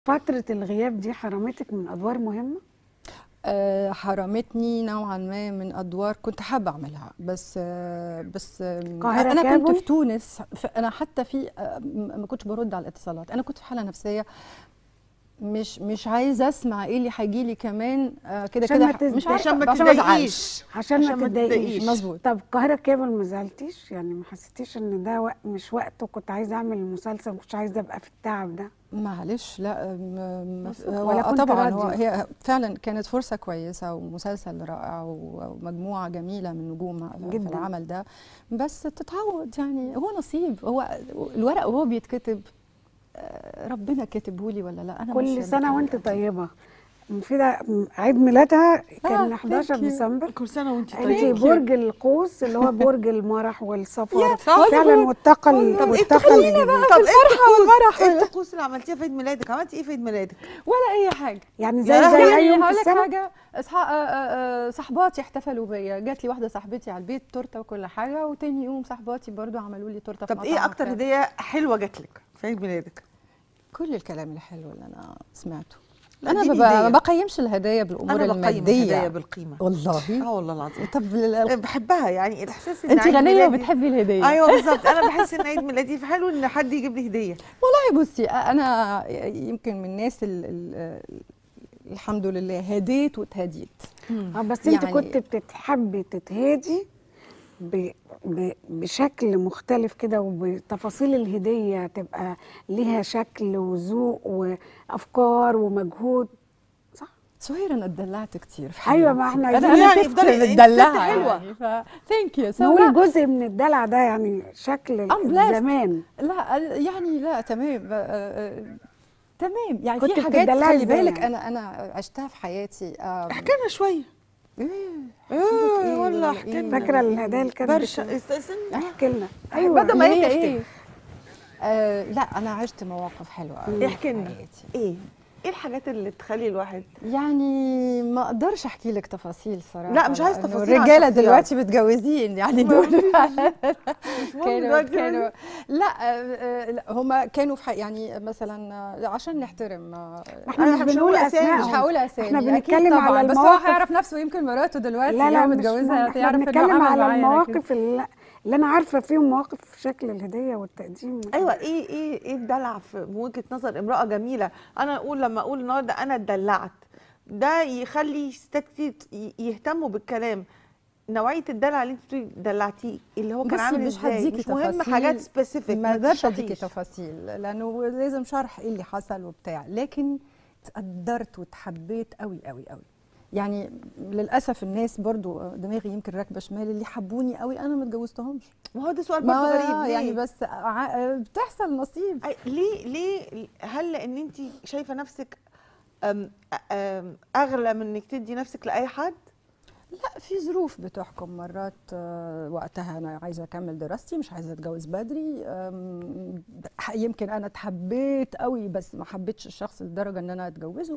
فترة الغياب دي حرمتك من أدوار مهمة؟ آه، حرمتني نوعا ما من ادوار كنت حابه اعملها بس آه، بس آه، القاهرة انا كنت كابل؟ في تونس ف- انا حتى في آه، م- ما كنتش برد على الاتصالات انا كنت في حاله نفسيه مش مش عايزه اسمع ايه اللي هيجي لي كمان آه، كده عشان كده ما ح- تز- مش عارفه عشان ما عشان ما ازعلش تضايقيش عشان عشان ما ما تضايقيش تضايقيش. مظبوط طب القاهرة كابل ما زعلتيش؟ يعني ما حسيتيش إن ده وق- مش وقته كنت عايزة أعمل المسلسل مش عايزة أبقى في التعب ده معلش لا م- م- بس- هو ولا آه كنت طبعا هو راضية؟ هي فعلا كانت فرصه كويسه ومسلسل رائع و- ومجموعه جميله من نجوم في جداً. العمل ده بس تتعود يعني هو نصيب هو الورق وهو بيتكتب آه، ربنا كاتبه لي ولا لا انا كل مش سنة وأنت بتكلم. طيبة مفيدة عيد ميلادها كان آه، 11 thank you. ديسمبر كل سنه وانت انت طيبه برج القوس اللي هو برج المرح والسفر صح. فعلا والطاقة ال- طب انت والطاقة خلينا الجديدة. بقى طب انت والمرح. انت الطقوس اللي عملتيها في عيد ميلادك عملتي ايه في عيد ميلادك ولا اي حاجه يعني زي يا زي لهوي، أي يوم في هقول لك السنة حاجه أصحى- آه، آه، آه، صحباتي احتفلوا بيا جات لي واحده صاحبتي على البيت تورته وكل حاجه وتاني يوم صحباتي برضو عملوا لي تورته في طب مطعم ايه اكتر وبتاع. هديه حلوه جات لك في عيد ميلادك كل الكلام الحلو اللي انا سمعته لا، انا اديني ما ب- هدية. ما بقيمش الهدايا بالامور انا بقيم الماديه الهدايا بالقيمه والله اه والله العظيم طب لل- بحبها يعني الاحساس ان انت عيد غنيه ميلادي- وبتحبي الهديه ايوه بالظبط انا بحس ان عيد ميلادي حلو ان حد يجيب لي هديه والله بصي انا يمكن من الناس ال ال الحمد لله هديت واتهديت اه بس انت يعني- كنت بتحبي تتهادي ب... ب... بشكل مختلف كده وبتفاصيل الهدية تبقى ليها شكل وذوق وأفكار ومجهود صح؟ سهير انا اتدلعت كتير في أيوة، حياتي. ما احنا انا عايزين انا يعني ست افضلي- انت ست متدلعه حلوة. يعني ف ثانك يو نقول جزء من الدلع ده يعني شكل I'm blessed. زمان لا يعني لا تمام آه، آه، تمام يعني كنت في حاجات بتدلعي خلي ازاي بالك يعني؟ انا انا عشتها في حياتي آم، احكي لنا شويه ايه ايه إيه والله ولا احكي إيه؟ لنا فاكرة الهدايا اللي كانت برشا بت- استاذن احكي لنا أيوة بدل ما اللي هي هي تفتن. ايه آه لا انا عشت مواقف حلوه قوي احكي لنا في حياتي. ايه ايه الحاجات اللي تخلي الواحد يعني ما اقدرش احكي لك تفاصيل صراحه لا، مش عايز لأنه تفاصيل عن الرجاله شخصيات. دلوقتي متجوزين يعني دول مهم كانوا دلوقتي كانوا لا آه، آه، لا هم كانوا في حق يعني مثلا آه، عشان نحترم آه، احنا أنا مش مش بنقول هقول أسامي، أسماء مش هقول اسامي احنا أكيد بنتكلم طبعاً، على بس هو المواقف هيعرف نفسه يمكن مراته دلوقتي لا لا هو مش متجوزها احنا تعرف انه بنتكلم عمل على معايا كده. المواقف اللي, اللي انا عارفه فيهم مواقف في شكل الهديه والتقديم ايوه ايه ايه ايه الدلع في من وجهه نظر امراه جميله انا اقول لما اقول النهارده انا اتدلعت ده يخلي ستات كتير ي- يهتموا بالكلام نوعيه الدلع اللي انت بتقولي دلعتيه اللي هو كان بصي عامل مش ازاي هديكي مش مهم تفاصيل حاجات سبيسيفيك ما اقدرش اديكي تفاصيل لانه لازم شرح ايه اللي حصل وبتاع لكن اتقدرت واتحبيت قوي قوي قوي يعني للاسف الناس برضو دماغي يمكن راكبه شمال اللي حبوني قوي انا ما اتجوزتهمش ما هو ده سؤال برضه ما غريب ليه؟ يعني بس ع- بتحصل نصيب أي- ليه ليه هل لان انت شايفه نفسك أم أم اغلى من انك تدي نفسك لاي حد لا في ظروف بتحكم مرات آه، وقتها انا عايزه اكمل دراستي مش عايزه اتجوز بدري آم، ح- يمكن انا اتحبيت قوي بس ما حبيتش الشخص لدرجه ان انا اتجوزه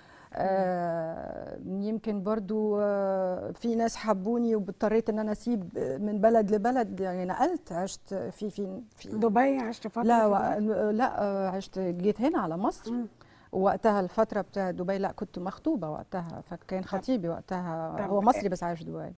آه، يمكن برضو آه، في ناس حبوني واضطريت ان انا اسيب آه، من بلد لبلد يعني نقلت عشت في في في دبي عشت فتره لا في و- دبي. لا آه، عشت جيت هنا على مصر مم. وقتها الفترة بتاعت دبي لا كنت مخطوبة وقتها فكان خطيبي وقتها طب هو مصري بس عايش دبي